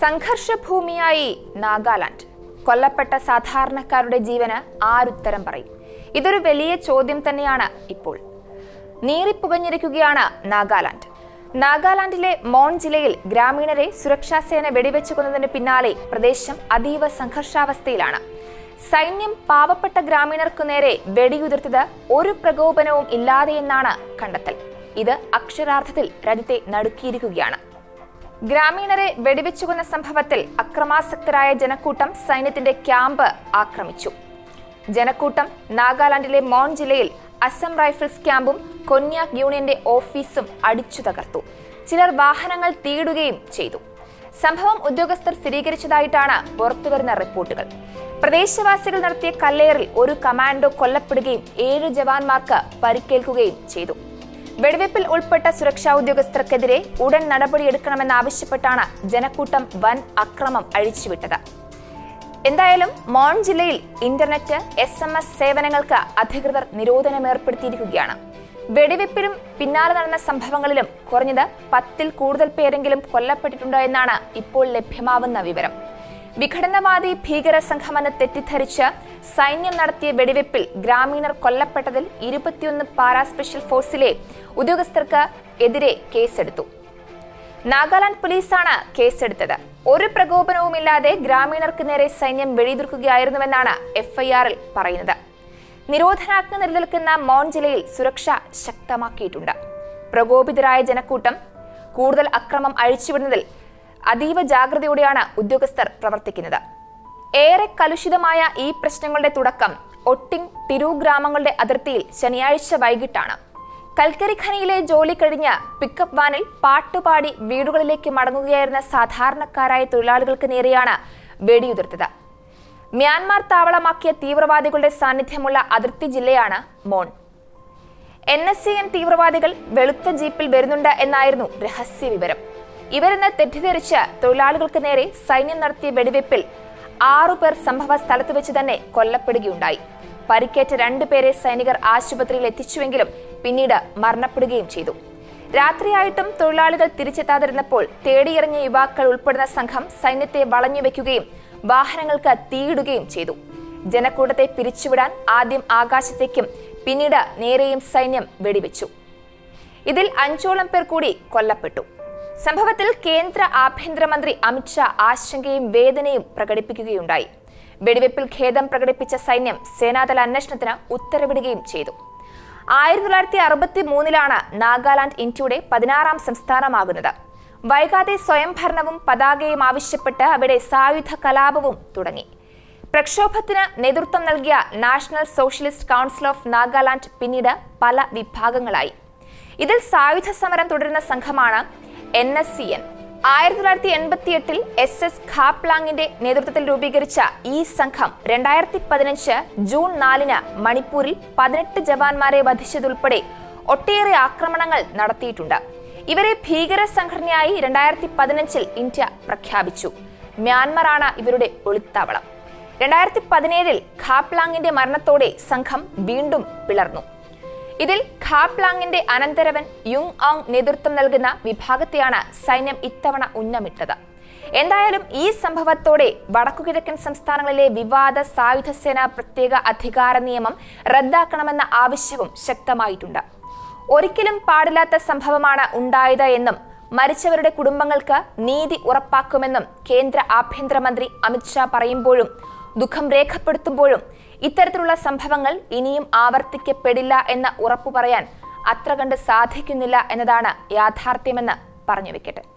സംഘർഷഭൂമിയായി നാഗാലാൻഡ് കൊല്ലപ്പെട്ട സാധാരണക്കാരുടെ ജീവന് ആരുത്തരം പറയും ഇതൊരു വലിയ ചോദ്യം തന്നെയാണ് ഇപ്പോൾ നീറിപ്പുകഞ്ഞിരിക്കുകയാണ് നാഗാലാൻഡ് നാഗാലാൻഡിലെ മോൺ ജില്ലയിൽ ഗ്രാമീണരെ സുരക്ഷാസേന വെടിവെച്ചു കൊന്നതിന് പിന്നാലെ പ്രദേശം അതീവ സംഘർഷാവസ്ഥയിലാണ് സൈന്യം പാവപ്പെട്ട ഗ്രാമീണർക്കു നേരെ വെടിയുതിർത്തത് ഒരു പ്രകോപനവും ഇല്ലാതെയെന്നാണ് കണ്ടെത്തൽ ഇത് അക്ഷരാർത്ഥത്തിൽ രാജ്യത്തെ നടുക്കിയിരിക്കുകയാണ് ഗ്രാമീണരെ വെടിവെച്ചുകൊന്ന സംഭവത്തിൽ അക്രമാസക്തരായ ജനക്കൂട്ടം സൈന്യത്തിന്റെ ക്യാമ്പ് ആക്രമിച്ചു ജനക്കൂട്ടം നാഗാലാൻഡിലെ മോൺ ജില്ലയിൽ അസം റൈഫിൾസ് ക്യാമ്പും കൊന്യാക് യൂണിയന്റെ ഓഫീസും അടിച്ചു തകർത്തു ചിലർ വാഹനങ്ങൾ തീയിടുകയും ചെയ്തു സംഭവം ഉദ്യോഗസ്ഥർ സ്ഥിരീകരിച്ചതായിട്ടാണ് പുറത്തുവരുന്ന റിപ്പോർട്ടുകൾ പ്രദേശവാസികൾ നടത്തിയ കല്ലേറിൽ ഒരു കമാൻഡോ കൊല്ലപ്പെടുകയും ഏഴ് ജവാന്മാർക്ക് പരിക്കേൽക്കുകയും ചെയ്തു വെടിവെപ്പിൽ ഉൾപ്പെട്ട സുരക്ഷാ ഉദ്യോഗസ്ഥർക്കെതിരെ ഉടൻ നടപടിയെടുക്കണമെന്നാവശ്യപ്പെട്ടാണ് ജനക്കൂട്ടം വൻ അക്രമം അഴിച്ചുവിട്ടത് എന്തായാലും മോൺ ജില്ലയിൽ ഇന്റർനെറ്റ് എസ് എം എസ് സേവനങ്ങൾക്ക് അധികൃതർ നിരോധനം ഏർപ്പെടുത്തിയിരിക്കുകയാണ് വെടിവെപ്പിലും പിന്നാലെ നടന്ന സംഭവങ്ങളിലും കുറഞ്ഞത് പത്തിൽ കൂടുതൽ പേരെങ്കിലും കൊല്ലപ്പെട്ടിട്ടുണ്ട് എന്നാണ് ഇപ്പോൾ ലഭ്യമാവുന്ന വിവരം വിഘടനവാദി ഭീകര സംഘമെന്ന് തെറ്റിദ്ധരിച്ച് സൈന്യം നടത്തിയ വെടിവെപ്പിൽ ഗ്രാമീണർ കൊല്ലപ്പെട്ടതിൽ ഇരുപത്തിയൊന്ന് പാരാ സ്പെഷ്യൽ ഫോഴ്സിലെ ഉദ്യോഗസ്ഥർക്ക് എതിരെ കേസെടുത്തു നാഗാലാൻഡ് പോലീസാണ് കേസെടുത്തത് ഒരു പ്രകോപനവുമില്ലാതെ ഗ്രാമീണർക്ക് നേരെ സൈന്യം വെടിയുതിർക്കുകയായിരുന്നുവെന്നാണ് എഫ്ഐആറിൽ പറയുന്നത് നിരോധനാജ്ഞ നിലനിൽക്കുന്ന മോൺ ജില്ലയിൽ സുരക്ഷ ശക്തമാക്കിയിട്ടുണ്ട് പ്രകോപിതരായ ജനക്കൂട്ടം കൂടുതൽ അക്രമം അഴിച്ചുവിടുന്നതിൽ അതീവ ജാഗ്രതയോടെയാണ് ഉദ്യോഗസ്ഥർ പ്രവർത്തിക്കുന്നത് ഏറെ കലുഷിതമായ ഈ പ്രശ്നങ്ങളുടെ തുടക്കം ഒട്ടിങ് തിരു ഗ്രാമങ്ങളുടെ അതിർത്തിയിൽ ശനിയാഴ്ച വൈകിട്ടാണ് കൽക്കരി ഖനിയിലെ ജോലി കഴിഞ്ഞ് പിക്കപ്പ് വാനിൽ പാട്ടുപാടി വീടുകളിലേക്ക് മടങ്ങുകയായിരുന്ന സാധാരണക്കാരായ തൊഴിലാളികൾക്ക് നേരെയാണ് വെടിയുതിർത്തത് മ്യാൻമാർ താവളമാക്കിയ തീവ്രവാദികളുടെ സാന്നിധ്യമുള്ള അതിർത്തി ജില്ലയാണ് Mon N S C N തീവ്രവാദികൾ വെളുത്ത ജീപ്പിൽ വരുന്നുണ്ട് എന്നായിരുന്നു രഹസ്യ വിവരം ഇവരെന്ന് തെറ്റിദ്ധരിച്ച് തൊഴിലാളികൾക്ക് നേരെ സൈന്യം നടത്തിയ വെടിവെപ്പിൽ ആറുപേർ സംഭവ സ്ഥലത്ത് വെച്ച് തന്നെ കൊല്ലപ്പെടുകയുണ്ടായി പരിക്കേറ്റ രണ്ടുപേരെ സൈനികർ ആശുപത്രിയിൽ എത്തിച്ചുവെങ്കിലും പിന്നീട് മരണപ്പെടുകയും ചെയ്തു രാത്രിയായിട്ടും തൊഴിലാളികൾ തിരിച്ചെത്താതിരുന്നപ്പോൾ തേടിയിറങ്ങിയ യുവാക്കൾ ഉൾപ്പെടുന്ന സംഘം സൈന്യത്തെ വളഞ്ഞുവെക്കുകയും വാഹനങ്ങൾക്ക് തീയിടുകയും ചെയ്തു ജനക്കൂട്ടത്തെ പിരിച്ചുവിടാൻ ആദ്യം ആകാശത്തേക്കും പിന്നീട് നേരെയും സൈന്യം വെടിവെച്ചു ഇതിൽ അഞ്ചോളം പേർ കൂടി കൊല്ലപ്പെട്ടു സംഭവത്തിൽ കേന്ദ്ര ആഭ്യന്തരമന്ത്രി അമിത്ഷാ ആശങ്കയും വേദനയും പ്രകടിപ്പിക്കുകയുണ്ടായി വെടിവെപ്പിൽ ഖേദം പ്രകടിപ്പിച്ച സൈന്യം സേനാതല അന്വേഷണത്തിന് ഉത്തരവിടുകയും ചെയ്തു ആയിരത്തി തൊള്ളായിരത്തി അറുപത്തി മൂന്നിലാണ് നാഗാലാൻഡ് ഇന്ത്യയുടെ പതിനാറാം സംസ്ഥാനമാകുന്നത് വൈകാതെ സ്വയംഭരണവും പതാകയും ആവശ്യപ്പെട്ട് അവിടെ സായുധ കലാപവും തുടങ്ങി പ്രക്ഷോഭത്തിന് നേതൃത്വം നൽകിയ national socialist council of Nagaland പിന്നീട് പല വിഭാഗങ്ങളായി ഇതിൽ സായുധ സമരം തുടരുന്ന സംഘമാണ് എൻ എസ് സി എൻ ആയിരത്തി തൊള്ളായിരത്തി എൺപത്തി എട്ടിൽ എസ് എസ് ഖാപ്ലാങ്ങിന്റെ നേതൃത്വത്തിൽ രൂപീകരിച്ച ഈ സംഘം രണ്ടായിരത്തി പതിനഞ്ച് ജൂൺ നാലിന് മണിപ്പൂരിൽ പതിനെട്ട് ജവാന്മാരെ വധിച്ചതുൾപ്പെടെ ഒട്ടേറെ ആക്രമണങ്ങൾ നടത്തിയിട്ടുണ്ട് ഇവരെ ഭീകര സംഘടനയായി രണ്ടായിരത്തി പതിനഞ്ചിൽ ഇന്ത്യ പ്രഖ്യാപിച്ചു മ്യാൻമറാണ് ഇവരുടെ ഒളിത്താവളം രണ്ടായിരത്തി പതിനേഴിൽ ഖാപ്ലാങ്ങിന്റെ മരണത്തോടെ സംഘം വീണ്ടും പിളർന്നു ഇതിൽ ഖാപ്ലാങ്ങിന്റെ അനന്തരവൻ യുങ് ഓങ് നേതൃത്വം നൽകുന്ന വിഭാഗത്തെയാണ് സൈന്യം ഇത്തവണ ഉന്നമിട്ടത് എന്തായാലും ഈ സംഭവത്തോടെ വടക്കുകിഴക്കൻ സംസ്ഥാനങ്ങളിലെ വിവാദ സായുധ സേന പ്രത്യേക അധികാര നിയമം റദ്ദാക്കണമെന്ന ആവശ്യവും ശക്തമായിട്ടുണ്ട് ഒരിക്കലും പാടില്ലാത്ത സംഭവമാണ് ഉണ്ടായത് എന്നും മരിച്ചവരുടെ കുടുംബങ്ങൾക്ക് നീതി ഉറപ്പാക്കുമെന്നും കേന്ദ്ര ആഭ്യന്തരമന്ത്രി അമിത്ഷാ പറയുമ്പോഴും ദുഃഖം രേഖപ്പെടുത്തുമ്പോഴും ഇത്തരത്തിലുള്ള സംഭവങ്ങൾ ഇനിയും ആവർത്തിക്കപ്പെടില്ല എന്ന് ഉറപ്പു പറയാൻ അത്ര കണ്ട് സാധിക്കുന്നില്ല എന്നതാണ് യാഥാർത്ഥ്യമെന്ന് പറഞ്ഞു വെക്കട്ടെ